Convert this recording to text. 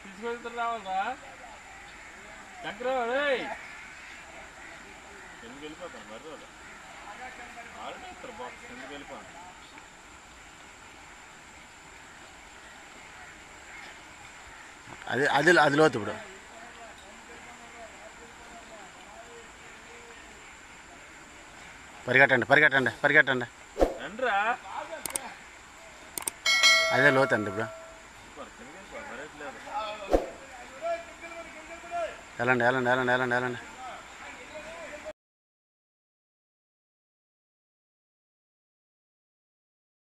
తీసుకెళ్తారు రావాలరా చక్రం రేయ్ ఎందుకు వెళ్ళిపోతాను మరి రోజు ఆడేస్తారు బాక్స్ ఎందుకు వెళ్ళిపోతాను అది అది అది లోతు ఇప్పుడు పరిగెట్టండి పరిగెట్టండి పరిగెట్టండి రండిరా అదే లోతు అండి ఇప్పుడు కిందకి వెళ్ళిపో మరేట్లేదు వెళ్ళండి వెళ్ళండి వెళ్ళండి వెళ్ళండి వెళ్ళండి